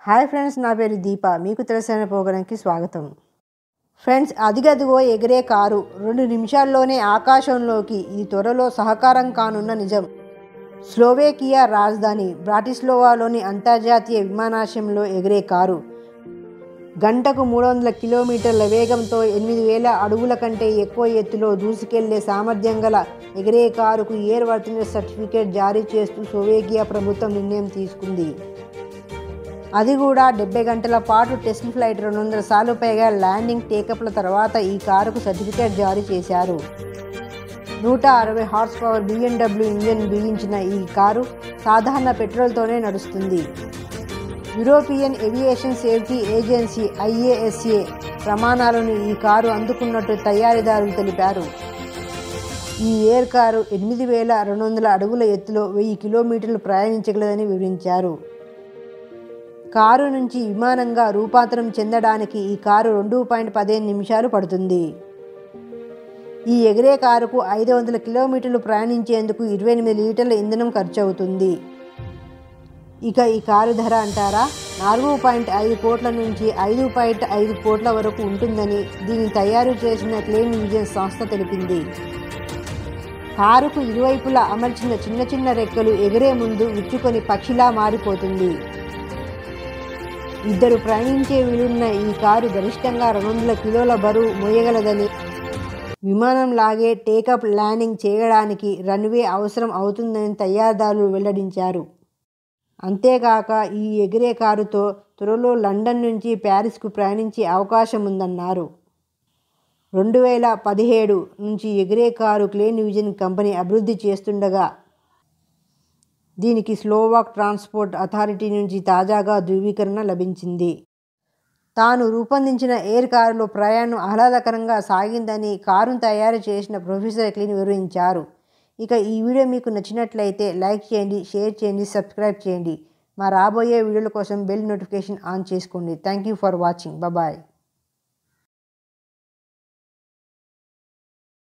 hi friends నా పేరు దీప మీకు తెలిసిన ప్రోగ్రాంకి స్వాగతం ఫ్రెండ్స్ అదిగదిగో ఎగిరే కారు రెండు నిమిషాల్లోనే ఆకాశంలోకి ఇది త్వరలో సహకారం కానున్న నిజం స్లోవేకియా రాజధాని బ్రాటిస్లోవాలోని అంతర్జాతీయ విమానాశ్రయంలో ఎగిరే కారు గంటకు మూడు వందల కిలోమీటర్ల వేగంతో ఎనిమిది వేల అడుగుల కంటే ఎక్కువ ఎత్తులో దూసుకెళ్లే సామర్థ్యం గల ఎగిరే కారుకు ఎయిర్ వర్తినెస్ సర్టిఫికేట్ జారీ చేస్తూ స్లోవేకియా ప్రభుత్వం నిర్ణయం తీసుకుంది అది కూడా డెబ్బై గంటల పాటు టెస్ట్ ఫ్లైట్ రెండు వందల సార్లు పైగా ల్యాండింగ్ టేకప్ల తర్వాత ఈ కారుకు సర్టిఫికేట్ జారీ చేశారు నూట అరవై హార్స్ పవర్ బిఎండబ్ల్యూ ఇంజిన్ బిగించిన ఈ కారు సాధారణ పెట్రోల్తోనే నడుస్తుంది European aviation safety agency IASA ప్రమాణాలను ఈ కారు అందుకున్నట్టు తయారీదారులు తెలిపారు ఈ ఎయిర్ కారు ఎనిమిది వేల రెండు వందల అడుగుల ఎత్తులో వెయ్యి కిలోమీటర్లు ప్రయాణించగలదని వివరించారు కారు నుంచి విమానంగా రూపాంతరం చెందడానికి ఈ కారు రెండు పాయింట్ పదిహేను నిమిషాలు పడుతుంది ఈ ఎగిరే కారుకు ఐదు వందల కిలోమీటర్లు ప్రయాణించేందుకు ఇరవై ఎనిమిది లీటర్ల ఇంధనం ఖర్చు అవుతుంది ఇక ఈ కారు ధర అంటారా నాలుగు పాయింట్ ఐదు కోట్ల నుంచి ఐదు పాయింట్ ఐదు కోట్ల వరకు ఉంటుందని దీన్ని తయారు చేసిన క్లీన్ విజన్ సంస్థ తెలిపింది కారుకు ఇరువైపులా అమర్చిన చిన్న చిన్న రెక్కలు ఎగిరే ముందు విచ్చుకొని పక్షిలా మారిపోతుంది ఇద్దరు ప్రయాణించే వీలున్న ఈ కారు గరిష్టంగా రెండు వందల కిలోల బరువు మోయగలదని విమానం లాగే టేకప్ ల్యాండింగ్ చేయడానికి రన్వే అవసరం అవుతుందని తయారీదారులు వెల్లడించారు అంతేకాక ఈ ఎగిరే కారుతో త్వరలో లండన్ నుంచి ప్యారిస్కు ప్రయాణించే అవకాశం ఉందన్నారు రెండు వేల పదిహేడు నుంచి ఎగిరే కారు క్లేన్ విజన్ కంపెనీ అభివృద్ధి చేస్తుండగా దీనికి స్లోవాక్ ట్రాన్స్పోర్ట్ అథారిటీ నుంచి తాజాగా ధృవీకరణ లభించింది తాను రూపొందించిన ఎయిర్ కారులో ప్రయాణం ఆహ్లాదకరంగా సాగిందని కారును తయారు చేసిన ప్రొఫెసర్ క్లీన్ వివరించారు ఇక ఈ వీడియో మీకు నచ్చినట్లయితే లైక్ చేయండి షేర్ చేయండి సబ్స్క్రైబ్ చేయండి మా రాబోయే వీడియోల కోసం బెల్ నోటిఫికేషన్ ఆన్ చేసుకోండి thank you for watching bye